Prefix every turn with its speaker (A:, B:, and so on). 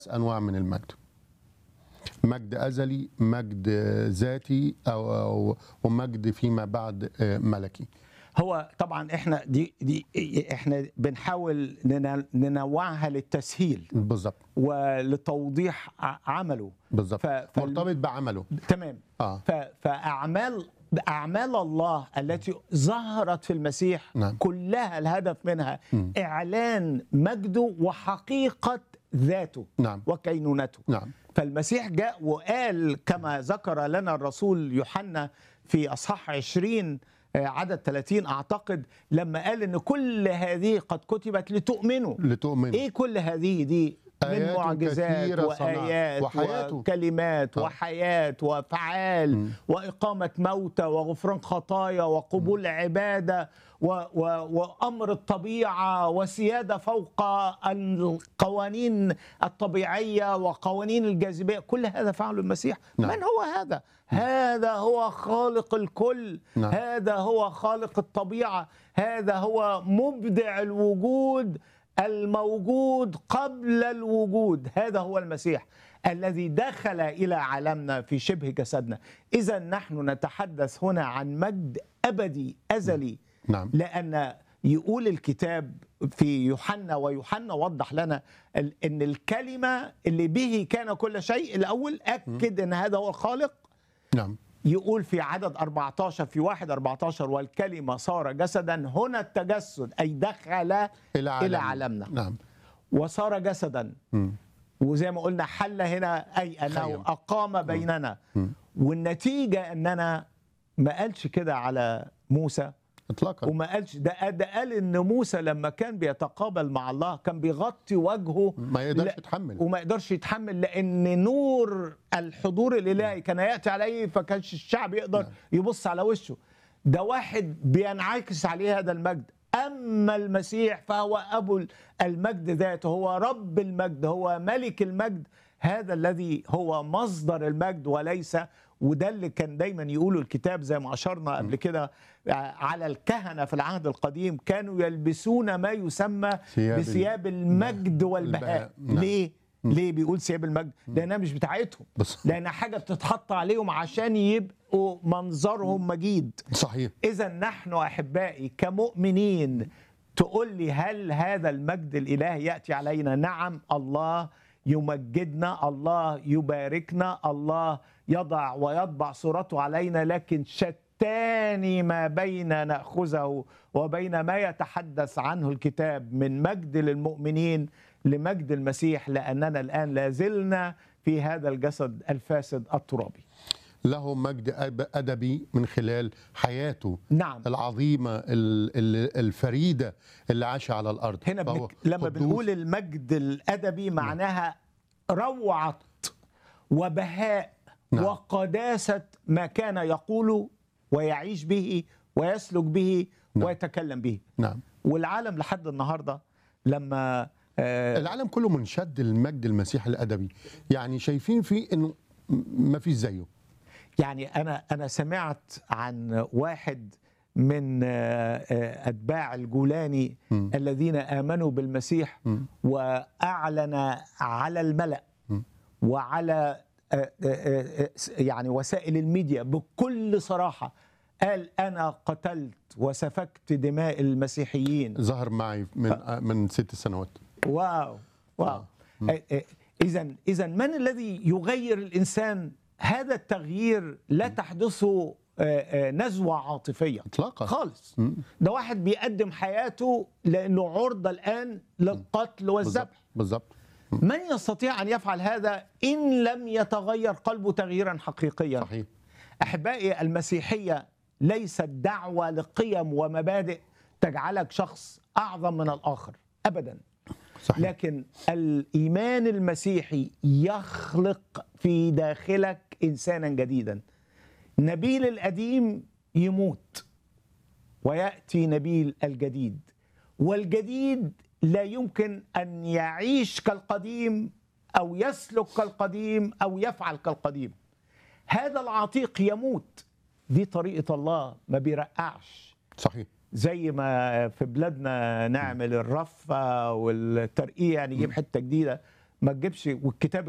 A: انواع من المجد مجد ازلي مجد ذاتي او أو- ومجد فيما بعد آه، ملكي
B: هو طبعا احنا دي دي احنا بنحاول نن- ننوعها للتسهيل
A: بالظبط
B: ولتوضيح ع- عمله
A: بالظبط
B: ف- فال-
A: مرتبط بعمله
B: تمام
A: اه
B: ف- فاعمال اعمال الله التي ظهرت في المسيح
A: نعم.
B: كلها الهدف منها
A: مم.
B: اعلان مجده وحقيقه ذاته
A: نعم
B: وكينونته
A: نعم
B: فالمسيح جاء وقال كما ذكر لنا الرسول يوحنا في اصحاح 20 آه، عدد 30 اعتقد لما قال ان كل هذه قد كتبت لتؤمنوا
A: لتؤمن
B: ايه كل هذه دي من
A: آيات
B: معجزات
A: كثيرة صنع.
B: وايات
A: وحياته.
B: وكلمات
A: آه.
B: وحياه وافعال
A: مم.
B: واقامه موتى وغفران خطايا وقبول عباده و و وامر الطبيعه وسياده فوق القوانين الطبيعيه وقوانين الجاذبيه كل هذا فعله المسيح
A: نعم.
B: من هو هذا هذا هو خالق الكل
A: نعم.
B: هذا هو خالق الطبيعه هذا هو مبدع الوجود الموجود قبل الوجود هذا هو المسيح الذي دخل الى عالمنا في شبه جسدنا اذا نحن نتحدث هنا عن مجد ابدي ازلي
A: نعم
B: لان يقول الكتاب في يوحنا ويوحنا وضح لنا ال- ان الكلمه اللي به كان كل شيء الاول اكد ان هذا هو الخالق
A: نعم
B: يقول في عدد 14 في واحد 14 والكلمه صار جسدا هنا التجسد اي دخل
A: الى عالمنا
B: الى عالمنا
A: نعم
B: وصار جسدا
A: مم.
B: وزي ما قلنا حل هنا اي انه
A: خيم.
B: اقام بيننا
A: مم.
B: والنتيجه اننا ما قالش كده على موسى
A: اطلاقا
B: وما قالش ده ده قال ان موسى لما كان بيتقابل مع الله كان بيغطي وجهه
A: ما يقدرش
B: لا.
A: يتحمل
B: وما يقدرش يتحمل لان نور الحضور الالهي كان ياتي عليه فكانش الشعب يقدر
A: نعم.
B: يبص على وشه ده واحد بينعكس عليه هذا المجد اما المسيح فهو ابو المجد ذاته هو رب المجد هو ملك المجد هذا الذي هو مصدر المجد وليس وده اللي كان دايما يقوله الكتاب زي ما اشرنا قبل كده على الكهنه في العهد القديم كانوا يلبسون ما يسمى
A: ثياب ال-
B: بثياب المجد والبهاء
A: البهاء. نعم.
B: ليه ليه بيقول ثياب المجد لانها مش بتاعتهم
A: بس
B: لانها حاجه بتتحط عليهم عشان يبقوا منظرهم مجيد
A: صحيح
B: اذا نحن احبائي كمؤمنين تقول لي هل هذا المجد الالهي ياتي علينا نعم الله يمجدنا الله يباركنا الله يضع ويطبع صورته علينا لكن شتان ما بين ناخذه وبين ما يتحدث عنه الكتاب من مجد للمؤمنين لمجد المسيح لاننا الان لازلنا في هذا الجسد الفاسد الترابي
A: له مجد أب- ادبي من خلال حياته
B: نعم
A: العظيمه ال- ال- الفريده اللي عاش على الارض
B: هنا
A: فهو
B: بنك... لما
A: قدوس.
B: بنقول المجد الادبي معناها روعه وبهاء
A: نعم.
B: وقداسه ما كان يقول ويعيش به ويسلك به
A: نعم.
B: ويتكلم به
A: نعم
B: والعالم لحد النهارده لما آه
A: العالم كله منشد المجد المسيحي الادبي يعني شايفين فيه انه ما فيش زيه
B: يعني انا انا سمعت عن واحد من آه، آه، اتباع الجولاني
A: مم.
B: الذين امنوا بالمسيح
A: مم.
B: واعلن على الملا
A: مم.
B: وعلى آه، آه، آه، يعني وسائل الميديا بكل صراحه قال انا قتلت وسفكت دماء المسيحيين
A: ظهر معي من من ست سنوات
B: واو واو
A: آه.
B: اذا اذا من الذي يغير الانسان هذا التغيير لا تحدثه آه، آه، نزوه عاطفيه
A: اطلاقا
B: خالص
A: مم.
B: ده واحد بيقدم حياته لانه عرضه الان للقتل والذبح
A: بالظبط
B: من يستطيع ان يفعل هذا ان لم يتغير قلبه تغييرا حقيقيا
A: صحيح
B: احبائي المسيحيه ليست دعوه لقيم ومبادئ تجعلك شخص اعظم من الاخر ابدا
A: صحيح
B: لكن الايمان المسيحي يخلق في داخلك انسانا جديدا نبيل القديم يموت وياتي نبيل الجديد والجديد لا يمكن ان يعيش كالقديم او يسلك كالقديم او يفعل كالقديم هذا العتيق يموت دي طريقه الله ما بيرقعش
A: صحيح
B: زي ما في بلادنا نعمل الرفة والترقيع نجيب حتة جديدة ما تجيبش والكتاب